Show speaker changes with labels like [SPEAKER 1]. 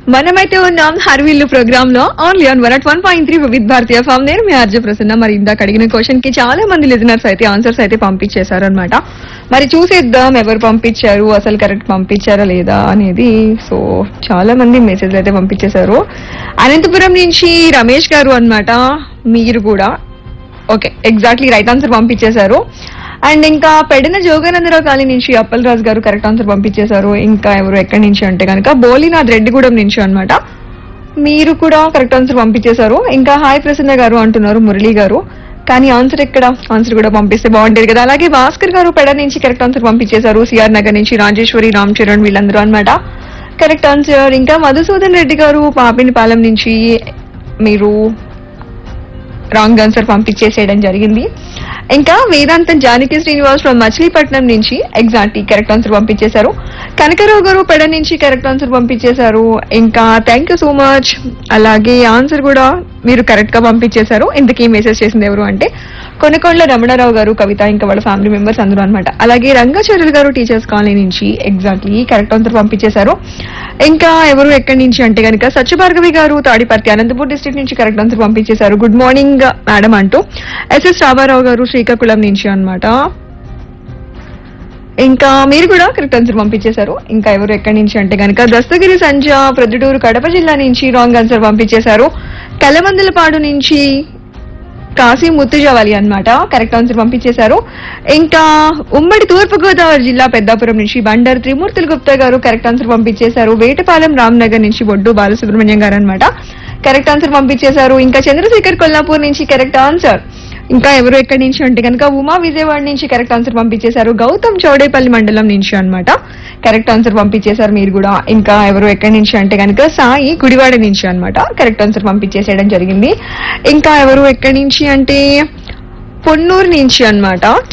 [SPEAKER 1] మనమైతే ఉన్నాం హర్విల్లు ప్రోగ్రామ్ లో only on one at one point three with భారతీయ ఫామ్ నేను మీ ఆర్జ ప్రసన్న మరి ఇందాక అడిగిన క్వశ్చన్ కి చాలా మంది లిజనర్స్ అయితే ఆన్సర్స్ అయితే పంపించేశారు అనమాట మరి చూసేద్దాం ఎవరు పంపించారు అసలు కరెక్ట్ పంపించారా లేదా అనేది సో చాలా మంది మెసేజ్లు అయితే పంపించేశారు అనంతపురం నుంచి రమేష్ గారు అన్నమాట మీరు కూడా ఓకే ఎగ్జాక్ట్లీ రైట్ ఆన్సర్ పంపించేశారు అండ్ ఇంకా పెడిన జోగానందరావు కాలనీ నుంచి అప్పల్ రాజు గారు కరెక్ట్ ఆన్సర్ పంపించేశారు ఇంకా ఎవరు ఎక్కడి నుంచి అంటే కనుక బోలినాథ్ రెడ్డిగూడెం నుంచి అన్నమాట మీరు కూడా కరెక్ట్ ఆన్సర్ పంపించేశారు ఇంకా హాయ్ ప్రసన్న గారు అంటున్నారు మురళి గారు కానీ ఆన్సర్ ఎక్కడ ఆన్సర్ కూడా పంపిస్తే బాగుంటది కదా అలాగే భాస్కర్ గారు పెడ నుంచి కరెక్ట్ ఆన్సర్ పంపించేశారు సిఆర్ నగర్ నుంచి రాజేశ్వరి రామ్ చరణ్ వీళ్ళందరూ అన్నమాట కరెక్ట్ ఆన్సర్ ఇంకా మధుసూదన్ రెడ్డి గారు పాపినిపాలెం నుంచి మీరు రాంగ్ ఆన్సర్ పంపించేసేయడం జరిగింది ఇంకా వేదాంతం జానకి శ్రీనివాస్ ఫ్రమ్ మచిలీపట్నం నుంచి ఎగ్జాక్ట్ కరెక్ట్ ఆన్సర్ పంపించేశారు కనకరావు గారు పెడ నుంచి కరెక్ట్ ఆన్సర్ పంపించేశారు ఇంకా థ్యాంక్ యూ సో మచ్ అలాగే ఆన్సర్ కూడా మీరు కరెక్ట్ గా పంపించేశారు ఇంతకీ మెసేజ్ చేసింది ఎవరు అంటే కొనకొండల రమణారావు గారు కవిత ఇంకా వాళ్ళ ఫ్యామిలీ మెంబర్స్ అందరూ అనమాట అలాగే రంగాచార్యులు గారు టీచర్స్ కాలనీ నుంచి ఎగ్జాక్ట్లీ కరెక్ట్ ఆన్సర్ పంపించేశారు ఇంకా ఎవరు ఎక్కడి నుంచి అంటే కనుక సత్యభార్గవి గారు తాడిపర్తి అనంతపూర్ డిస్ట్రిక్ట్ నుంచి కరెక్ట్ ఆన్సర్ పంపించేశారు గుడ్ మార్నింగ్ మేడం అంటూ ఎస్ఎస్ రామారావు గారు శ్రీకాకుళం నుంచి అన్నమాట ఇంకా మీరు కూడా కరెక్ట్ ఆన్సర్ పంపించేశారు ఇంకా ఎవరు ఎక్కడి నుంచి అంటే కనుక దస్తగిరి సంజ ప్రొద్దుటూరు కడప జిల్లా నుంచి రాంగ్ ఆన్సర్ పంపించేశారు కలమందలపాడు నుంచి కాశీ ముత్తుజవాలి అన్నమాట కరెక్ట్ ఆన్సర్ పంపించేశారు ఇంకా ఉమ్మడి తూర్పు గోదావరి జిల్లా పెద్దాపురం నుంచి బండర్ త్రిమూర్తులు గుప్తా గారు కరెక్ట్ ఆన్సర్ పంపించేశారు వేటపాలెం రామ్నగర్ నుంచి బొడ్డు బాలసుబ్రహ్మణ్యం గారు అన్నమాట కరెక్ట్ ఆన్సర్ పంపించేశారు ఇంకా చంద్రశేఖర్ కొల్లాపూర్ నుంచి కరెక్ట్ ఆన్సర్ ఇంకా ఎవరు ఎక్కడి నుంచి అంటే కనుక ఉమా విజయవాడ నుంచి కరెక్ట్ ఆన్సర్ పంపించేశారు గౌతమ్ చౌడేపల్లి మండలం నుంచి అన్నమాట కరెక్ట్ ఆన్సర్ పంపించేశారు మీరు కూడా ఇంకా ఎవరు ఎక్కడి నుంచి అంటే కనుక సాయి గుడివాడ నుంచి అన్నమాట కరెక్ట్ ఆన్సర్ పంపించేసేయడం జరిగింది ఇంకా ఎవరు ఎక్కడి నుంచి అంటే పొన్నూరు నుంచి అన్నమాట